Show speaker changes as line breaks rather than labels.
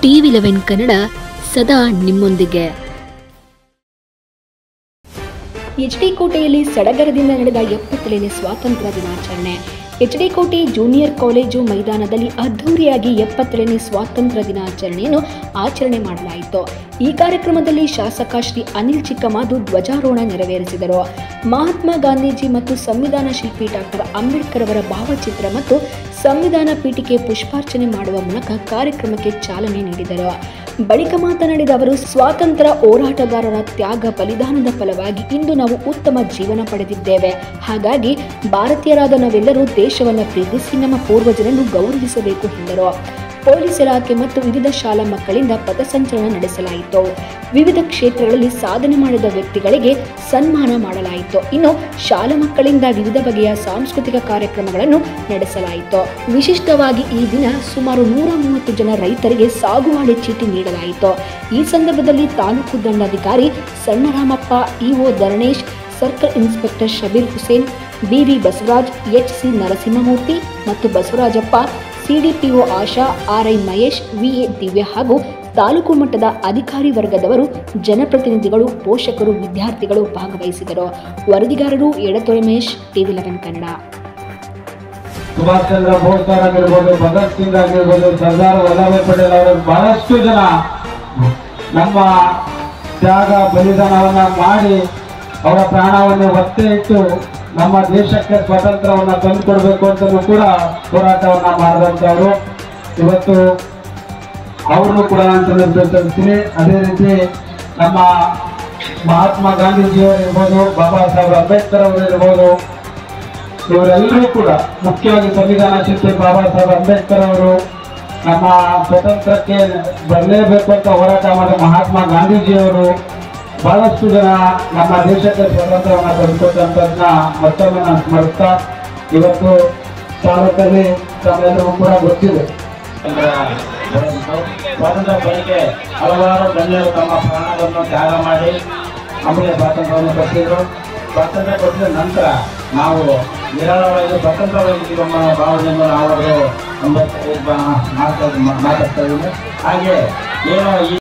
TV eleven Kannada ಸದಾ ನಿಮ್ಮೊಂದಿಗೆ
HD ಕೋಟೆಯಲ್ಲಿ ಸಡಗರದಿಂದ ನಡೆದ ಎಪ್ಪತ್ತನೇ ಸ್ವಾತಂತ್ರ್ಯ ದಿನಾಚರಣೆ ಎಚ್ಡಿ ಕೋಟೆ ಜೂನಿಯರ್ ಕಾಲೇಜು ಮೈದಾನದಲ್ಲಿ ಅದ್ಧೂರಿಯಾಗಿ ಎಪ್ಪತ್ತನೇ ಸ್ವಾತಂತ್ರ್ಯ ದಿನಾಚರಣೆಯನ್ನು ಆಚರಣೆ ಮಾಡಲಾಯಿತು ಈ ಕಾರ್ಯಕ್ರಮದಲ್ಲಿ ಶಾಸಕ ಶ್ರೀ ಅನಿಲ್ ಚಿಕ್ಕಮಾದು ಧ್ವಜಾರೋಹಣ ನೆರವೇರಿಸಿದರು ಮಹಾತ್ಮ ಗಾಂಧೀಜಿ ಮತ್ತು ಸಂವಿಧಾನ ಶಿಲ್ಪಿ ಡಾಕ್ಟರ್ ಅಂಬೇಡ್ಕರ್ ಅವರ ಭಾವಚಿತ್ರ ಮತ್ತು ಸಂವಿಧಾನ ಪೀಠಿಕೆ ಪುಷ್ಪಾರ್ಚನೆ ಮಾಡುವ ಮೂಲಕ ಕಾರ್ಯಕ್ರಮಕ್ಕೆ ಚಾಲನೆ ನೀಡಿದರು ಬಳಿಕ ಮಾತನಾಡಿದ ಅವರು ಸ್ವಾತಂತ್ರ್ಯ ಹೋರಾಟಗಾರರ ತ್ಯಾಗ ಬಲಿದಾನದ ಫಲವಾಗಿ ಇಂದು ನಾವು ಉತ್ತಮ ಜೀವನ ಪಡೆದಿದ್ದೇವೆ ಹಾಗಾಗಿ ಭಾರತೀಯರಾದ ನಾವೆಲ್ಲರೂ ದೇಶವನ್ನು ಪ್ರೀತಿಸಿ ನಮ್ಮ ಪೂರ್ವಜರನ್ನು ಗೌರವಿಸಬೇಕು ಎಂದರು ಪೊಲೀಸ್ ಇಲಾಖೆ ಮತ್ತು ವಿವಿಧ ಶಾಲಾ ಮಕ್ಕಳಿಂದ ಪಥಸಂಚಲನ ನಡೆಸಲಾಯಿತು ವಿವಿಧ ಕ್ಷೇತ್ರಗಳಲ್ಲಿ ಸಾಧನೆ ಮಾಡಿದ ವ್ಯಕ್ತಿಗಳಿಗೆ ಸನ್ಮಾನ ಮಾಡಲಾಯಿತು ಇನ್ನು ಶಾಲಾ ಮಕ್ಕಳಿಂದ ವಿವಿಧ ಬಗೆಯ ಸಾಂಸ್ಕೃತಿಕ ಕಾರ್ಯಕ್ರಮಗಳನ್ನು ನಡೆಸಲಾಯಿತು ವಿಶಿಷ್ಟವಾಗಿ ಈ ದಿನ ಸುಮಾರು ನೂರ ಮೂವತ್ತು ಜನ ರೈತರಿಗೆ ಸಾಗುವಾಳಿ ಚೀಟಿ ನೀಡಲಾಯಿತು ಈ ಸಂದರ್ಭದಲ್ಲಿ ತಾಲೂಕು ದಂಡಾಧಿಕಾರಿ Sannaramappa EO Dharanesh circle inspector Shabeer Hussain BV Basavaraj H C Narasimhamurthy ಮತ್ತು Basavarajappa CDPO Asha RI Mahesh VA Divya ಹಾಗೂ ತಾಲೂಕು ಮಟ್ಟದ ಅಧಿಕಾರಿ ವರ್ಗದವರು ಜನಪ್ರತಿನಿಧಿಗಳು ಪೋಷಕರು ವಿದ್ಯಾರ್ಥಿಗಳು ಭಾಗವಹಿಸಿದರು ವರದಿಗಾರರು ಎಡತೊಳೆ ಮಹೇಶ್ ಟಿವಿ ಲೆವೆನ್ ಕನ್ನಡ
ಸುಭಾಷ್ ಚಂದ್ರ ಬೋಸ್ ಆಗಿರ್ಬೋದು ಭಗತ್ ಸಿಂಗ್ ಆಗಿರ್ಬೋದು ಸರ್ದಾರ್ ವಲ್ಲಭಾಯ್ ಪಟೇಲ್ ಅವರು ಬಹಳಷ್ಟು ಜನ ನಮ್ಮ ತ್ಯಾಗ ಬಲಿದಾನವನ್ನ ಮಾಡಿ ಅವರ ಪ್ರಾಣವನ್ನು ಒತ್ತೆ ಇಟ್ಟು ನಮ್ಮ ದೇಶಕ್ಕೆ ಸ್ವಾತಂತ್ರ್ಯವನ್ನ ತಂದುಕೊಡ್ಬೇಕು ಅಂತಲೂ ಕೂಡ ಹೋರಾಟವನ್ನ ಮಾಡಿದಂಥವ್ರು ಇವತ್ತು ಅವ್ರನ್ನು ಕೂಡ ನಾನು ನೆನಪಿಸ್ತೀನಿ ಅದೇ ರೀತಿ ನಮ್ಮ ಮಹಾತ್ಮ ಗಾಂಧೀಜಿಯವರು ಇರ್ಬೋದು ಬಾಬಾ ಸಾಹೇಬ್ ಅಂಬೇಡ್ಕರ್ ಅವರು ಇರ್ಬೋದು ಇವರೆಲ್ಲರೂ ಕೂಡ ಮುಖ್ಯವಾಗಿ ಸಂವಿಧಾನ ಶಿಲ್ಪಿ ಬಾಬಾ ಸಾಹೇಬ್ ಅಂಬೇಡ್ಕರ್ ಅವರು ನಮ್ಮ ಸ್ವತಂತ್ರಕ್ಕೆ ಬರಲೇಬೇಕು ಅಂತ ಹೋರಾಟ ಮಾಡಿದ ಮಹಾತ್ಮ ಗಾಂಧೀಜಿಯವರು ಬಹಳಷ್ಟು ಜನ ನಮ್ಮ ದೇಶಕ್ಕೆ ಸ್ವಾತಂತ್ರ್ಯವನ್ನು ತಂದುಕೊಟ್ಟಂಥದ್ದನ್ನ ಮತ್ತೊಮ್ಮೆ ನಾನು ಸ್ಮರಿಸ್ತಾ ಇವತ್ತು ತಾಲೂಕಲ್ಲಿ ತಮ್ಮೆಲ್ಲರಿಗೂ ಕೂಡ ಗೊತ್ತಿದೆ ಸ್ವಾತಂತ್ರ್ಯ ಬಳಿಕೆ ಹಲವಾರು ಗಣ್ಯರು ತಮ್ಮ ಪ್ರಾಣವನ್ನು ತ್ಯಾಗ ಮಾಡಿ ನಮಗೆ ಸ್ವಾತಂತ್ರ್ಯವನ್ನು ಕೊಟ್ಟಿದ್ರು ಸ್ವಾತಂತ್ರ್ಯ ಕೊಟ್ಟಿದ ನಂತರ ನಾವು ನಿರಾಳವಾಗಿ ಸ್ವತಂತ್ರವಾಗಿ ನಮ್ಮ ಭಾವನೆಯನ್ನು ನಾವು ಅಂಬೇಡ್ಕರ್ ಮಾತಾಡ್ತಾ ಇದ್ದೀವಿ ಹಾಗೆ ಏನೋ ಈ